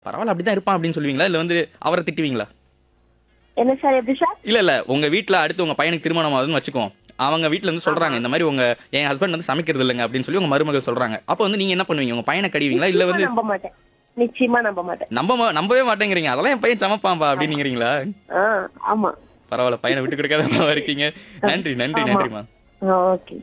பரவாயில்ல அப்படிதான் இருப்பான் அப்படின்னு சொல்லுவீங்களா இல்ல வந்து அவரை திட்டுவீங்களா என்ன சார் எப்படி சார் இல்ல இல்ல உங்க வீட்ல அடுத்து உங்க பையனுக்கு திருமணம் ஆகுதுன்னு வச்சுக்கோ அவங்க வீட்ல இருந்து சொல்றாங்க இந்த மாதிரி உங்க என் ஹஸ்பண்ட் வந்து சமைக்கிறது இல்லைங்க அப்படின்னு சொல்லி உங்க மருமகள் சொல்றாங்க அப்போ வந்து நீங்க என்ன பண்ணுவீங்க உங்க பையனை கடிவீங்களா இல்ல வந்து நிச்சயமா நம்ப மாட்டேன் நிச்சயமா நம்ப மாட்டேன் நம்ப மா- நம்பவே மாட்டேங்கிறீங்க அதெல்லாம் என் பையன் சமைப்பான்பா அப்படிங்கிறீங்களா ஆ ஆமா பரவாயில்ல பையனை விட்டு கொடுக்காத இருக்கீங்க நன்றி நன்றி ஆமா. நன்றிமா ஓகே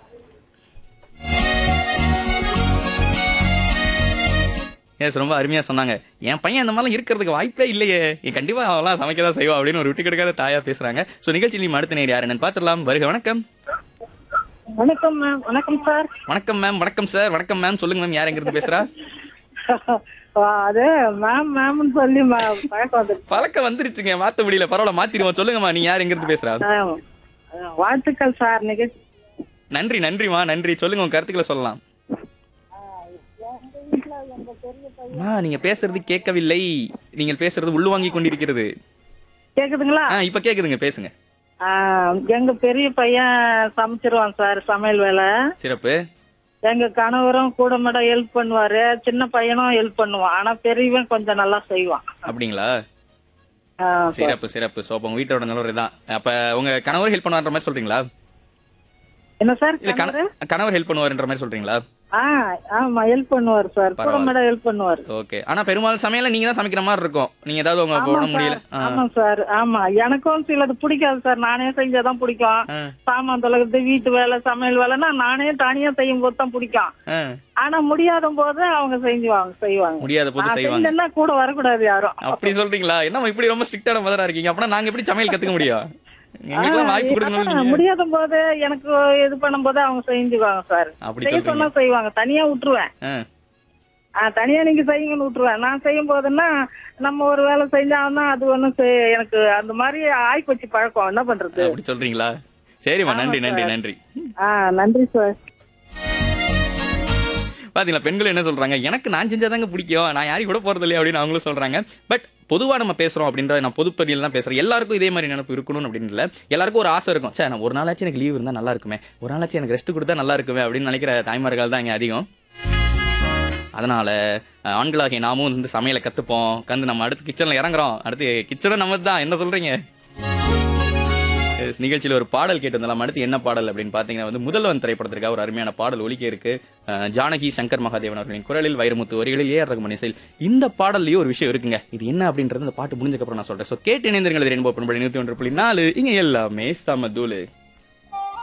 எஸ் ரொம்ப அருமையா சொன்னாங்க என் பையன் அந்த மாதிரிலாம் இருக்கிறதுக்கு வாய்ப்பே இல்லையே என் கண்டிப்பா அவெல்லாம் சமைக்க தான் செய்வா அப்படின்னு ஒரு விட்டு கொடுக்காத தாயா பேசுறாங்க சோ நிகழ்ச்சி நீ அடுத்த நேர் யார் என்னன்னு பாத்துடலாம் வருக வணக்கம் வணக்கம் மேம் வணக்கம் சார் வணக்கம் மேம் வணக்கம் சார் வணக்கம் மேம் சொல்லுங்க மேம் யார் எங்கிருந்து பேசுறா அது மேம் மேம்னு சொல்லி ம- பழக்கம் வந்து பழக்கம் வந்துருச்சுங்க மாத்த முடியல பரவாயில்ல மாத்திருவோம் சொல்லுங்கம்மா நீ யார் எங்கிருந்து பேசுறா வாழ்த்துக்கள் சார் நிகழ்ச்சி நன்றி நன்றிமா நன்றி சொல்லுங்க உங்க கருத்துக்களை சொல்லலாம் அம்மா, நீங்க பேசுறது கேட்கவில்லை நீங்கள் பேசுறது உள்வாங்கி கொண்டிருக்கிறது கேக்குதுங்களா ஆ இப்ப கேக்குதுங்க பேசுங்க ஆ, எங்க பெரிய பையன் சமைச்சிருவான் சார் சமையல் வேலை சிறப்பு எங்க கணவரும் கூட மாட ஹெல்ப் பண்ணுவாரு சின்ன பையனும் ஹெல்ப் பண்ணுவான் ஆனா பெரியவன் கொஞ்சம் நல்லா செய்வான் அப்படிங்களா ஆ, சிறப்பு சிறப்பு சோ அப்ப உங்க வீட்டோட நிலவரம் தான் அப்ப உங்க கணவர் ஹெல்ப் பண்ணுவான்ற மாதிரி சொல்றீங்களா என்ன சார் இல்ல கண- கணவர் ஹெல்ப் பண்ணுவாருன்ற மாதிரி சொல்றீங்களா ஆ ஆமா ஹெல்ப் பண்ணுவார் சார் கூட பரவாயில்ல. மாட ஹெல்ப் பண்ணுவார் ஓகே ஆனா பெரும்பாலும் சமையல நீங்க தான் சமைக்கிற மாதிரி இருக்கும் நீங்க ஏதாவது உங்க போட முடியல ஆ, ஆமா சார் ஆமா எனக்கும் சிலது பிடிக்காது சார் நானே செஞ்சாதான் பிடிக்கும் ஆ, சாமான் தொலைகிறது வீட்டு வேலை சமையல் வேலைன்னா நானே தனியா செய்யும் போது தான் பிடிக்கும் ஆ. ஆனா முடியாத போது அவங்க செஞ்சுவாங்க செய்வாங்க முடியாத போது நான் செய்வாங்க செஞ்சேன்னா கூட வரக்கூடாது யாரும் அப்படி சொல்றீங்களா என்னம்மா இப்படி ரொம்ப ஸ்ட்ரிக்டான மதரா இருக்கீங்க அப்படின்னா நாங்க எப்படி சமையல் கத்துக்க முடியும் எங்களுக்கெல்லாம் வாய்ப்பு ஆ, கொடுக்கணும் முடியாத போது எனக்கு இது பண்ணும்போது அவங்க செஞ்சுக்குவாங்க சார் அப்படி செய்ய சொல்றீங்க சொன்னா செய்வாங்க தனியா விட்டுருவேன் ஆ, ஆ, தனியா நீங்க செய்யுங்கன்னு விட்டுருவேன் நான் செய்யும் போதுன்னா நம்ம ஒரு வேலை செஞ்சாங்கன்னா அது ஒண்ணும் செய்- எனக்கு அந்த மாதிரி ஆய்ப்போச்சு பழக்கம் என்ன பண்றது அப்படி சொல்றீங்களா சரிம்மா நன்றி நன்றி நன்றி ஆ நன்றி சார் பாத்தீங்களா பெண்கள் என்ன சொல்றாங்க எனக்கு நான் செஞ்சாதாங்க பிடிக்கும் நான் யாரையும் கூட போறது இல்லையா அப்படின்னு அவங்களும் சொல்றாங்க பட் பொதுவா நம்ம பேசுறோம் அப்படின்ற நான் பொதுப்படியில் தான் பேசுறேன் எல்லாருக்கும் இதே மாதிரி நினைப்பு இருக்கணும் அப்படின்னு இல்ல எல்லாருக்கும் ஒரு ஆசை இருக்கும் சார் நான் ஒரு நாளாச்சும் எனக்கு லீவ் இருந்தா நல்லா இருக்குமே ஒரு நாளாச்சும் எனக்கு ரெஸ்ட் கொடுத்தா நல்லா இருக்குமே அப்படின்னு நினைக்கிற தாய்மார்கள் தான் இங்க அதிகம் அதனால அஹ், ஆண்களாகிய நாமும் வந்து சமையலை கத்துப்போம் கந்து நம்ம அடுத்து கிச்சன்ல இறங்குறோம் அடுத்து கிச்சனும் நம்ம தான் என்ன சொல்றீங்க Yes, நிகழ்ச்சியில் ஒரு பாடல் கேட்டு வந்தலாம் அடுத்து என்ன பாடல் அப்படின்னு பார்த்தீங்கன்னா வந்து முதல்வன் திரைப்படத்திற்காக ஒரு அருமையான பாடல் ஒலிக்க இருக்கு அஹ், ஜானகி சங்கர் மகாதேவன் அவர்களின் குரலில் வைரமுத்து வரிகளில் ஏஆர் ரகுமன் இசையில் இந்த பாடல்லையும் ஒரு விஷயம் இருக்குங்க இது என்ன அப்படின்றது இந்த பாட்டு முடிஞ்சக்கப்புறம் நான் சொல்றேன் ஸோ கேட்டு இணைந்திருங்கள் ரெயின்போ பண்படி நூற்றி ஒன்று புள்ளி நாலு இங்க எல்லாமே சமதூளு